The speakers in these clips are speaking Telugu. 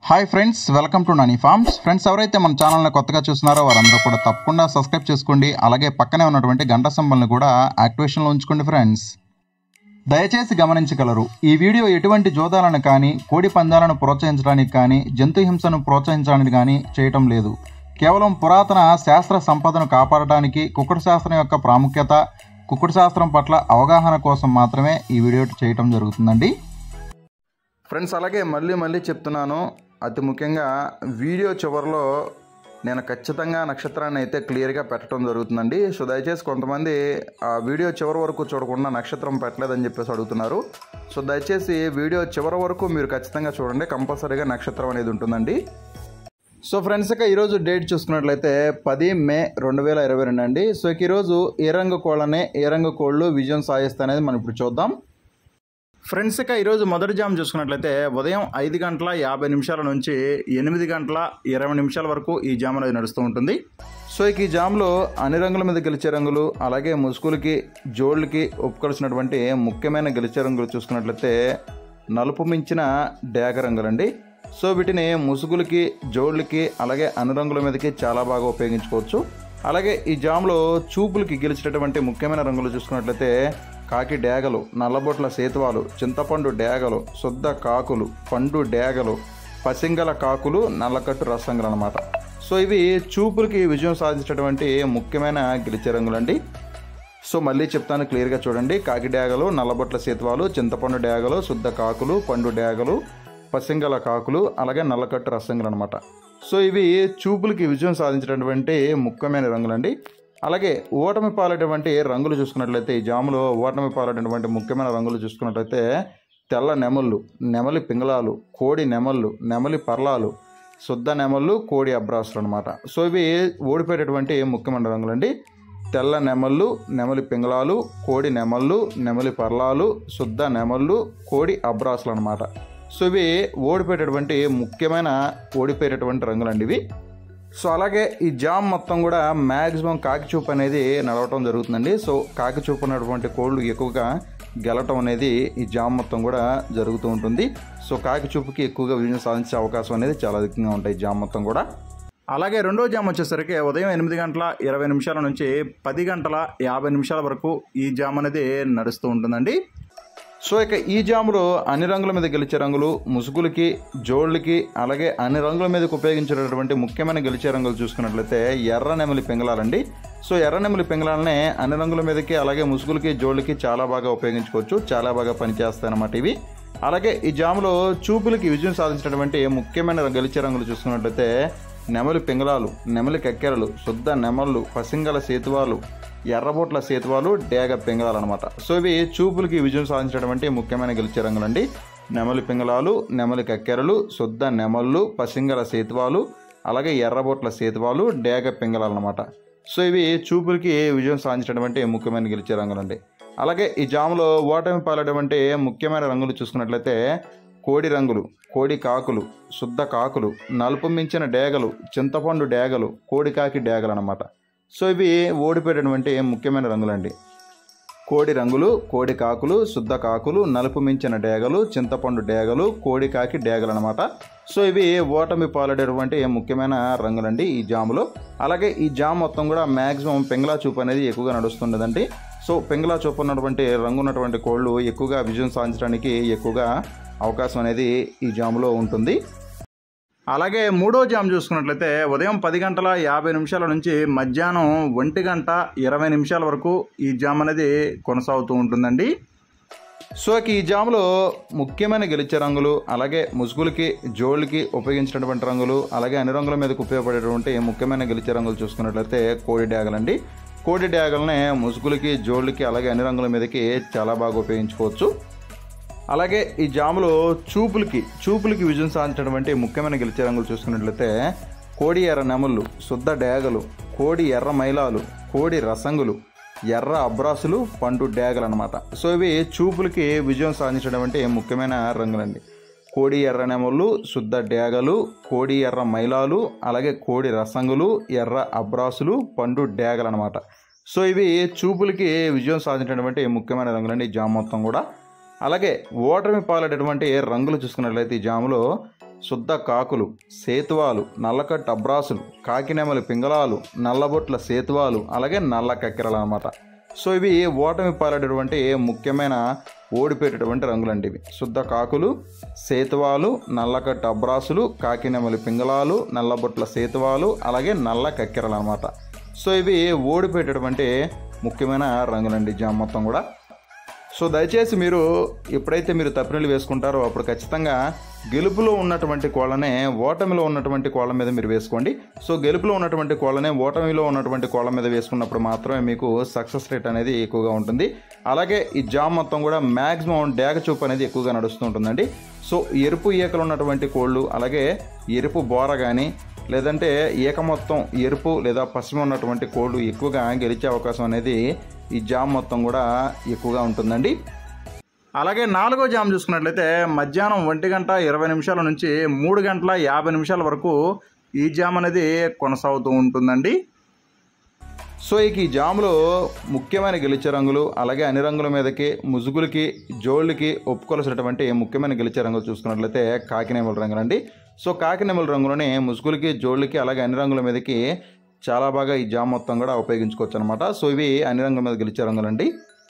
hi friends welcome to Nani farms friends ఎవరైతే మన ఛానల్ని కొత్తగా చూస్తున్నారో వారందరూ కూడా తప్పకుండా సబ్స్క్రైబ్ చేసుకోండి అలాగే పక్కనే ఉన్నటువంటి గంట సింబల్ని కూడా యాక్టివేషన్లో ఉంచుకోండి ఫ్రెండ్స్ దయచేసి గమనించగలరు ఈ వీడియో ఎటువంటి జోదాలను కానీ కోడి పందాలను ప్రోత్సహించడానికి కానీ జంతు హింసను ప్రోత్సహించడానికి కానీ చేయటం లేదు కేవలం పురాతన శాస్త్ర సంపదను కాపాడటానికి కుక్కుడు శాస్త్రం యొక్క ప్రాముఖ్యత కుక్కుడు శాస్త్రం పట్ల అవగాహన కోసం మాత్రమే ఈ వీడియో చేయటం జరుగుతుందండి ఫ్రెండ్స్ అలాగే మళ్ళీ మళ్ళీ చెప్తున్నాను అతి ముఖ్యంగా వీడియో చివరిలో నేను ఖచ్చితంగా నక్షత్రాన్ని అయితే క్లియర్గా పెట్టడం జరుగుతుందండి సో దయచేసి కొంతమంది ఆ వీడియో చివరి వరకు చూడకుండా నక్షత్రం పెట్టలేదని చెప్పేసి అడుగుతున్నారు సో దయచేసి వీడియో చివరి వరకు మీరు ఖచ్చితంగా చూడండి కంపల్సరీగా నక్షత్రం అనేది ఉంటుందండి సో ఫ్రెండ్స్ ఇక ఈరోజు డేట్ చూసుకున్నట్లయితే పది మే రెండు వేల ఇరవై రెండు అండి సో ఇక ఈరోజు ఏ రంగు కోళ్ళనే ఏ రంగు కోళ్ళు విజయం సాధిస్తాయి అనేది మనం ఇప్పుడు చూద్దాం ఫ్రెండ్స్ ఇక ఈరోజు మొదటి జామ్ చూసుకున్నట్లయితే ఉదయం ఐదు గంటల యాభై నిమిషాల నుంచి ఎనిమిది గంటల ఇరవై నిమిషాల వరకు ఈ జామ్ అనేది నడుస్తూ ఉంటుంది సో ఇక ఈ జామ్లో అన్ని రంగుల మీద గెలిచే రంగులు అలాగే ముసుగులకి జోళ్ళకి ఒప్పుకొలిసినటువంటి ముఖ్యమైన గెలిచే రంగులు చూసుకున్నట్లయితే నలుపు మించిన డేగ రంగులండి సో వీటిని ముసుగులకి జోళ్ళకి అలాగే అన్ని రంగుల మీదకి చాలా బాగా ఉపయోగించుకోవచ్చు అలాగే ఈ జామ్లో చూపులకి గెలిచేటటువంటి ముఖ్యమైన రంగులు చూసుకున్నట్లయితే కాకి డేగలు నల్లబొట్ల సేతువాలు చింతపండు డేగలు శుద్ధ కాకులు పండు డేగలు పసింగల కాకులు నల్లకట్టు రసంగులు అనమాట సో ఇవి చూపులకి విజయం సాధించేటటువంటి ముఖ్యమైన గెలిచే రంగులండి సో మళ్ళీ చెప్తాను క్లియర్గా చూడండి కాకి డేగలు నల్లబొట్ల సేతువాలు చింతపండు డేగలు శుద్ధ కాకులు పండు డేగలు పసింగల కాకులు అలాగే నల్లకట్టు రసంగులు అనమాట సో ఇవి చూపులకి విజయం సాధించినటువంటి ముఖ్యమైన రంగులండి అలాగే ఓటమి పాలటువంటి రంగులు చూసుకున్నట్లయితే ఈ జాములో ఓటమి పాలటువంటి ముఖ్యమైన రంగులు చూసుకున్నట్లయితే తెల్ల నెమళ్ళు నెమలి పింగళాలు కోడి నెమళ్ళు నెమలి పర్లాలు శుద్ధ నెమళ్ళు కోడి అబ్రాసులు అనమాట సో ఇవి ఓడిపోయేటటువంటి ముఖ్యమైన రంగులండి తెల్ల నెమళ్ళు నెమలి పింగళాలు కోడి నెమళ్ళు నెమలి పర్లాలు శుద్ధ నెమళ్ళు కోడి అబ్రాసులు అనమాట సో ఇవి ఓడిపోయేటటువంటి ముఖ్యమైన ఓడిపోయేటటువంటి రంగులండి ఇవి సో అలాగే ఈ జామ్ మొత్తం కూడా మ్యాక్సిమం కాకి చూపు అనేది నడవటం జరుగుతుందండి సో కాకి చూపు ఉన్నటువంటి కోళ్ళు ఎక్కువగా గెలటం అనేది ఈ జామ్ మొత్తం కూడా జరుగుతూ ఉంటుంది సో కాకి చూపుకి ఎక్కువగా విజయం సాధించే అవకాశం అనేది చాలా అధికంగా ఉంటాయి ఈ జామ్ మొత్తం కూడా అలాగే రెండో జామ్ వచ్చేసరికి ఉదయం ఎనిమిది గంటల ఇరవై నిమిషాల నుంచి పది గంటల యాభై నిమిషాల వరకు ఈ జామ్ అనేది నడుస్తూ ఉంటుందండి సో ఇక ఈ జాములో అన్ని రంగుల మీద గెలిచే రంగులు ముసుగులకి జోళ్ళకి అలాగే అన్ని రంగుల మీదకి ఉపయోగించేటటువంటి ముఖ్యమైన గెలిచే రంగులు చూసుకున్నట్లయితే ఎర్ర నెమలి పింగళాలండి సో ఎర్ర నెమలి పింగళాలనే అన్ని రంగుల మీదకి అలాగే ముసుగులకి జోళ్ళకి చాలా బాగా ఉపయోగించుకోవచ్చు చాలా బాగా పనిచేస్తాయి అన్నమాట ఇవి అలాగే ఈ జాములో చూపులకి విజయం సాధించినటువంటి ముఖ్యమైన గెలిచే రంగులు చూసుకున్నట్లయితే నెమలి పింగళాలు నెమలి కక్కెరలు శుద్ధ నెమళ్ళు పసింగల సేతువాలు ఎర్రబొట్ల సేతువాలు డేగ పింగళాలు అనమాట సో ఇవి చూపులకి విజయం సాధించినటువంటి ముఖ్యమైన గెలిచే రంగులండి నెమలి పింగళాలు నెమలి కక్కెరలు శుద్ధ నెమళ్ళు పసింగల సేతువాలు అలాగే ఎర్రబొట్ల సేతువాలు డేగ పింగళాలు అనమాట సో ఇవి చూపులకి విజయం సాధించినటువంటి ముఖ్యమైన గెలిచే రంగులండి అలాగే ఈ జాములో ఓటమి పాలటువంటి ముఖ్యమైన రంగులు చూసుకున్నట్లయితే కోడి రంగులు కోడి కాకులు శుద్ధ కాకులు నలుపు మించిన డేగలు చింతపండు డేగలు కోడి కాకి డేగలు అనమాట సో ఇవి ఓడిపోయేటటువంటి ముఖ్యమైన రంగులండి కోడి రంగులు కోడి కాకులు శుద్ధ కాకులు నలుపు మించిన డేగలు చింతపండు డేగలు కోడి కాకి డేగలు అనమాట సో ఇవి ఓటమి పాలడేటువంటి ముఖ్యమైన రంగులండి ఈ జాములో అలాగే ఈ జామ్ మొత్తం కూడా మ్యాక్సిమం పెంగళా చూపు అనేది ఎక్కువగా నడుస్తుండదండి సో పెంగళా చూపు ఉన్నటువంటి రంగు ఉన్నటువంటి కోళ్ళు ఎక్కువగా విజయం సాధించడానికి ఎక్కువగా అవకాశం అనేది ఈ జాములో ఉంటుంది అలాగే మూడో జామ్ చూసుకున్నట్లయితే ఉదయం పది గంటల యాభై నిమిషాల నుంచి మధ్యాహ్నం ఒంటి గంట ఇరవై నిమిషాల వరకు ఈ జామ్ అనేది కొనసాగుతూ ఉంటుందండి సో ఇక ఈ జాములో ముఖ్యమైన గెలిచే రంగులు అలాగే ముసుగులకి జోళ్ళకి ఉపయోగించినటువంటి రంగులు అలాగే అన్ని రంగుల మీదకు ఉపయోగపడేటువంటి ముఖ్యమైన గెలిచే రంగులు చూసుకున్నట్లయితే కోడి డ్యాగలండి కోడి డ్యాగల్ని ముసుగులకి జోళ్ళకి అలాగే అన్ని రంగుల మీదకి చాలా బాగా ఉపయోగించుకోవచ్చు అలాగే ఈ జాములో చూపులకి చూపులకి విజయం సాధించినటువంటి ముఖ్యమైన గెలిచే రంగులు చూసుకున్నట్లయితే కోడి ఎర్ర నెమళ్ళు శుద్ధ డేగలు కోడి ఎర్ర మైలాలు కోడి రసంగులు ఎర్ర అబ్రాసులు పండు డేగలు అనమాట సో ఇవి చూపులకి విజయం సాధించినటువంటి ముఖ్యమైన రంగులండి కోడి ఎర్ర నెమళ్ళు శుద్ధ డేగలు కోడి ఎర్ర మైలాలు అలాగే కోడి రసంగులు ఎర్ర అబ్రాసులు పండు డేగలు అనమాట సో ఇవి చూపులకి విజయం సాధించినటువంటి ముఖ్యమైన రంగులండి ఈ జామ్ మొత్తం కూడా అలాగే ఓటమి పాలటటువంటి రంగులు చూసుకున్నట్లయితే ఈ జాములో శుద్ధ కాకులు సేతువాలు నల్లకట్టు అబ్రాసులు కాకినెమలి పింగళాలు నల్లబొట్ల సేతువాలు అలాగే నల్ల కక్కెరలు అనమాట సో ఇవి ఓటమి పాలేటటువంటి ముఖ్యమైన ఓడిపోయేటటువంటి రంగులండి ఇవి శుద్ధ కాకులు సేతువాలు నల్లకట్టు అబ్రాసులు కాకినెమలి పింగళాలు నల్లబొట్ల సేతువాలు అలాగే నల్ల కక్కెరలు అనమాట సో ఇవి ఓడిపోయేటటువంటి ముఖ్యమైన రంగులండి జామ్ మొత్తం కూడా సో దయచేసి మీరు ఎప్పుడైతే మీరు తప్పినీళ్ళు వేసుకుంటారో అప్పుడు ఖచ్చితంగా గెలుపులో ఉన్నటువంటి కోళ్ళనే ఓటమిలో ఉన్నటువంటి కోళ్ళ మీద మీరు వేసుకోండి సో గెలుపులో ఉన్నటువంటి కోళ్ళనే ఓటమిలో ఉన్నటువంటి కోళ్ళ మీద వేసుకున్నప్పుడు మాత్రమే మీకు సక్సెస్ రేట్ అనేది ఎక్కువగా ఉంటుంది అలాగే ఈ జామ్ మొత్తం కూడా మ్యాక్సిమం డ్యాగ చూపు అనేది ఎక్కువగా నడుస్తూ ఉంటుందండి సో ఎరుపు ఈకలు ఉన్నటువంటి కోళ్ళు అలాగే ఎరుపు బోర కానీ లేదంటే ఈక మొత్తం ఎరుపు లేదా పశ్చిమ ఉన్నటువంటి కోళ్ళు ఎక్కువగా గెలిచే అవకాశం అనేది ఈ జామ్ మొత్తం కూడా ఎక్కువగా ఉంటుందండి అలాగే నాలుగో జామ్ చూసుకున్నట్లయితే మధ్యాహ్నం ఒంటి గంట ఇరవై నిమిషాల నుంచి మూడు గంటల యాభై నిమిషాల వరకు ఈ జామ్ అనేది కొనసాగుతూ ఉంటుందండి సో ఇక ఈ జాములో ముఖ్యమైన గెలిచే రంగులు అలాగే అన్ని రంగుల మీదకి ముసుగులకి జోళ్ళకి ఒప్పుకోవాల్సినటువంటి ముఖ్యమైన గెలిచే రంగులు చూసుకున్నట్లయితే కాకినేమల రంగులండి సో కాకినేమల రంగులోనే ముసుగులకి జోళ్ళకి అలాగే అన్ని రంగుల మీదకి చాలా బాగా ఈ జామ్ మొత్తం కూడా ఉపయోగించుకోవచ్చు అనమాట సో ఇవి అన్ని రంగుల మీద గెలిచే రంగులండి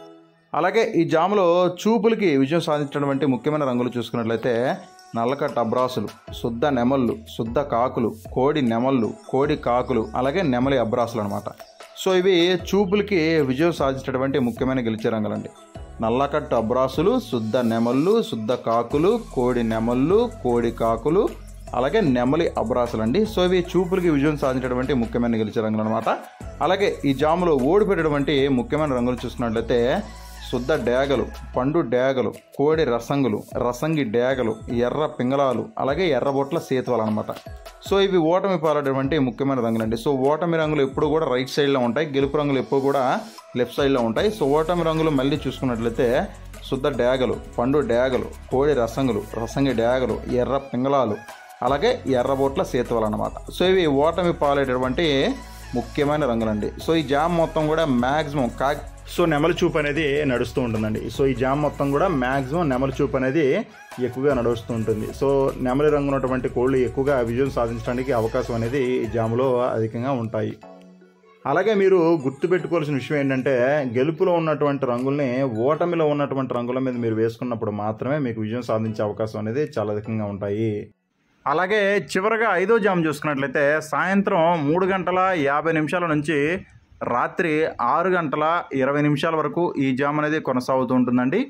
అలాగే ఈ జాములో చూపులకి విజయం సాధించినటువంటి ముఖ్యమైన రంగులు చూసుకున్నట్లయితే నల్లకట్ట అబ్రాసులు శుద్ధ నెమళ్ళు శుద్ధ కాకులు కోడి నెమళ్ళు కోడి కాకులు అలాగే నెమలి అబ్రాసులు అనమాట సో ఇవి చూపులకి విజయం సాధించినటువంటి ముఖ్యమైన గెలిచే రంగులండి నల్లకట్టు అబ్రాసులు శుద్ధ నెమళ్ళు శుద్ధ కాకులు కోడి నెమళ్ళు కోడి కాకులు అలాగే నెమలి అబ్రాసులు అండి సో ఇవి చూపులకి విజయం సాధించినటువంటి ముఖ్యమైన గెలిచే రంగులు అనమాట అలాగే ఈ జాములో ఓడిపోయేటటువంటి ముఖ్యమైన రంగులు చూసుకున్నట్లయితే శుద్ధ డేగలు పండు డేగలు కోడి రసంగులు రసంగి డేగలు ఎర్ర పింగళాలు అలాగే ఎర్రబొట్ల సేతువలు అనమాట సో ఇవి ఓటమి పాలటువంటి ముఖ్యమైన రంగులండి సో ఓటమి రంగులు ఎప్పుడు కూడా రైట్ సైడ్లో ఉంటాయి గెలుపు రంగులు ఎప్పుడు కూడా లెఫ్ట్ సైడ్లో ఉంటాయి సో ఓటమి రంగులు మళ్ళీ చూసుకున్నట్లయితే శుద్ధ డేగలు పండు డేగలు కోడి రసంగులు రసంగి డేగలు ఎర్ర పింగళాలు అలాగే ఎర్రబొట్ల సేతువలు అనమాట సో ఇవి ఓటమి పాలేటటువంటి ముఖ్యమైన రంగులండి సో ఈ జామ్ మొత్తం కూడా మ్యాక్సిమం కా సో నెమలి చూపు అనేది నడుస్తూ ఉంటుందండి సో ఈ జామ్ మొత్తం కూడా మ్యాక్సిమం నెమలి చూపు అనేది ఎక్కువగా నడుస్తూ ఉంటుంది సో నెమలి రంగు ఉన్నటువంటి కోళ్ళు ఎక్కువగా విజయం సాధించడానికి అవకాశం అనేది ఈ జాములో అధికంగా ఉంటాయి అలాగే మీరు గుర్తుపెట్టుకోవాల్సిన విషయం ఏంటంటే గెలుపులో ఉన్నటువంటి రంగుల్ని ఓటమిలో ఉన్నటువంటి రంగుల మీద మీరు వేసుకున్నప్పుడు మాత్రమే మీకు విజయం సాధించే అవకాశం అనేది చాలా అధికంగా ఉంటాయి అలాగే చివరగా ఐదో జామ్ చూసుకున్నట్లయితే సాయంత్రం మూడు గంటల యాభై నిమిషాల నుంచి రాత్రి ఆరు గంటల ఇరవై నిమిషాల వరకు ఈ జామ్ అనేది కొనసాగుతూ ఉంటుందండి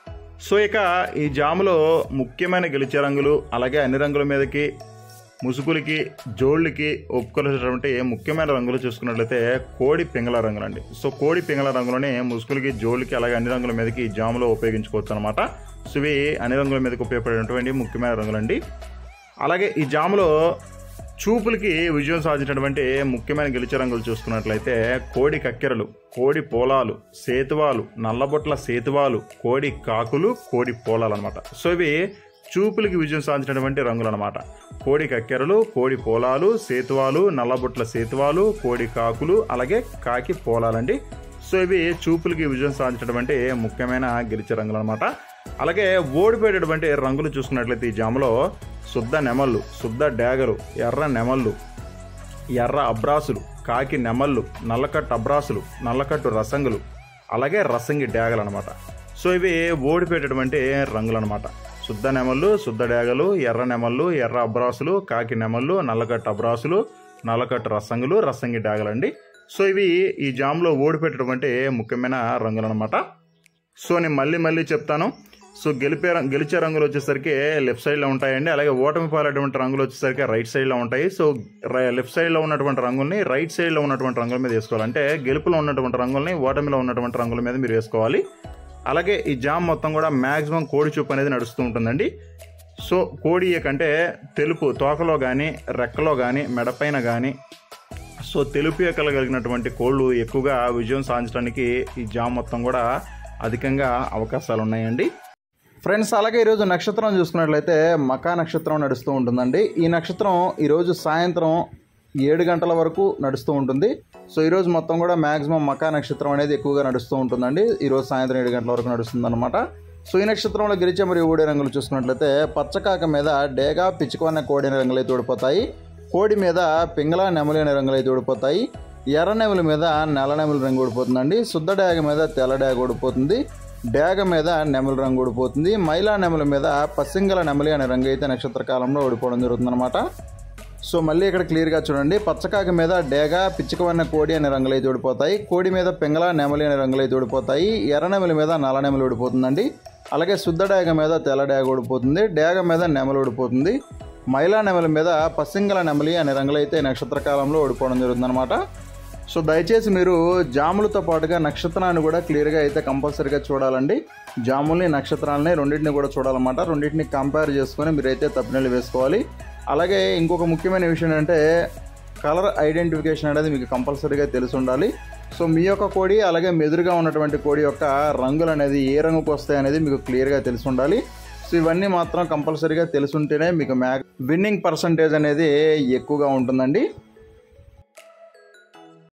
సో ఇక ఈ జాములో ముఖ్యమైన గెలిచే రంగులు అలాగే అన్ని రంగుల మీదకి ముసుగులకి జోళ్ళకి ఒప్పుకోవాల్సినటువంటి ముఖ్యమైన రంగులు చూసుకున్నట్లయితే కోడి పింగళ రంగులండి సో కోడి పింగళ రంగులోనే ముసుగులకి జోళ్ళకి అలాగే అన్ని రంగుల మీదకి ఈ జాములో ఉపయోగించుకోవచ్చు అనమాట సో ఇవి అన్ని రంగుల మీదకి ఉపయోగపడేటువంటి ముఖ్యమైన రంగులండి అలాగే ఈ జాములో చూపులకి విజయం సాధించినటువంటి ముఖ్యమైన గెలిచే రంగులు చూసుకున్నట్లయితే కోడి కక్కెరలు కోడి పోలాలు సేతువాలు నల్లబొట్ల సేతువాలు కోడి కాకులు కోడి పోలాలు అనమాట సో ఇవి చూపులకి విజయం సాధించినటువంటి రంగులు అనమాట కోడి కక్కెరలు కోడి పోలాలు సేతువాలు నల్లబొట్ల సేతువాలు కోడి కాకులు అలాగే కాకి పోలాలండి సో ఇవి చూపులకి విజయం సాధించినటువంటి ముఖ్యమైన గెలిచే రంగులు అనమాట అలాగే ఓడిపోయేటటువంటి రంగులు చూసుకున్నట్లయితే ఈ జాములో శుద్ధ నెమళ్ళు శుద్ధ డేగలు ఎర్ర నెమళ్ళు ఎర్ర అబ్రాసులు కాకి నెమళ్ళు నల్లకట్టు అబ్రాసులు నల్లకట్టు రసంగులు అలాగే రసంగి డేగలు అనమాట సో ఇవి ఓడిపోయేటటువంటి రంగులు అనమాట శుద్ధ నెమళ్ళు శుద్ధ డేగలు ఎర్ర నెమళ్ళు ఎర్ర అబ్రాసులు కాకి నెమళ్ళు నల్లకట్టు అబ్రాసులు నల్లకట్టు రసంగులు రసంగి డేగలండి సో ఇవి ఈ జామ్లో ఓడిపోయేటటువంటి ముఖ్యమైన రంగులు అనమాట సో నేను మళ్ళీ మళ్ళీ చెప్తాను సో గెలిపే రం- గెలిచే రంగులు వచ్చేసరికి లెఫ్ట్ సైడ్లో ఉంటాయండి అలాగే ఓటమి పాలేటువంటి రంగులు వచ్చేసరికి రైట్ సైడ్లో ఉంటాయి సో రై- లెఫ్ట్ సైడ్లో ఉన్నటువంటి రంగుల్ని రైట్ సైడ్లో ఉన్నటువంటి రంగుల మీద వేసుకోవాలి అంటే గెలుపులో ఉన్నటువంటి రంగుల్ని ఓటమిలో ఉన్నటువంటి రంగుల మీద మీరు వేసుకోవాలి అలాగే ఈ జామ్ మొత్తం కూడా మ్యాక్సిమం కోడి చూపు అనేది నడుస్తూ ఉంటుందండి సో కోడి కంటే తెలుపు తోకలో కానీ రెక్కలో కానీ మెడపైన కానీ సో తెలుపు ఎక్కలు కలిగినటువంటి కోళ్ళు ఎక్కువగా విజయం సాధించడానికి ఈ జామ్ మొత్తం కూడా అధికంగా అవకాశాలు ఉన్నాయండి ఫ్రెండ్స్ అలాగే ఈరోజు నక్షత్రం చూసుకున్నట్లయితే మకా నక్షత్రం నడుస్తూ ఉంటుందండి ఈ నక్షత్రం ఈరోజు సాయంత్రం ఏడు గంటల వరకు నడుస్తూ ఉంటుంది సో ఈరోజు మొత్తం కూడా మ్యాక్సిమం మకా నక్షత్రం అనేది ఎక్కువగా నడుస్తూ ఉంటుందండి ఈరోజు సాయంత్రం ఏడు గంటల వరకు నడుస్తుంది అనమాట సో ఈ నక్షత్రంలో గెలిచే మరియు ఊడే రంగులు చూసుకున్నట్లయితే పచ్చకాక మీద డేగా పిచ్చుకోన్న కోడి అనే రంగులు అయితే ఊడిపోతాయి కోడి మీద పింగళ నెమలి అనే రంగులు అయితే ఊడిపోతాయి ఎర్ర నెమలి మీద నల్ల నెమలి రంగు ఊడిపోతుందండి శుద్ధ డ్యాగ మీద తెల్ల డ్యాగ ఊడిపోతుంది డ్యాగ మీద నెమలి రంగు ఊడిపోతుంది మైలా నెమలి మీద పసింగల నెమలి అనే రంగు అయితే నక్షత్ర కాలంలో ఓడిపోవడం జరుగుతుందన్నమాట సో మళ్ళీ ఇక్కడ క్లియర్గా చూడండి పచ్చకాక మీద డేగ పిచ్చుకవన్న కోడి అనే రంగులు అయితే ఊడిపోతాయి కోడి మీద పింగళ నెమలి అనే రంగులు అయితే ఊడిపోతాయి ఎర్ర నెమలి మీద నల్ల నెమలి ఊడిపోతుందండి అలాగే శుద్ధ డేగ మీద తెల్ల డేగ ఊడిపోతుంది డేగ మీద నెమలి ఊడిపోతుంది మైలా నెమలి మీద పసింగల నెమలి అనే రంగులు అయితే నక్షత్ర కాలంలో ఓడిపోవడం జరుగుతుందన్నమాట సో దయచేసి మీరు జాములతో పాటుగా నక్షత్రాన్ని కూడా క్లియర్గా అయితే కంపల్సరీగా చూడాలండి జాముల్ని నక్షత్రాలని రెండింటిని కూడా చూడాలన్నమాట రెండింటిని కంపేర్ చేసుకొని మీరైతే తప్పినీళ్ళు వేసుకోవాలి అలాగే ఇంకొక ముఖ్యమైన విషయం ఏంటంటే కలర్ ఐడెంటిఫికేషన్ అనేది మీకు కంపల్సరీగా తెలిసి ఉండాలి సో మీ యొక్క కోడి అలాగే మెదురుగా ఉన్నటువంటి కోడి యొక్క రంగులు అనేది ఏ రంగుకు వస్తాయి అనేది మీకు క్లియర్గా తెలిసి ఉండాలి సో ఇవన్నీ మాత్రం కంపల్సరీగా తెలిసి ఉంటేనే మీకు మ్యాక్ విన్నింగ్ పర్సంటేజ్ అనేది ఎక్కువగా ఉంటుందండి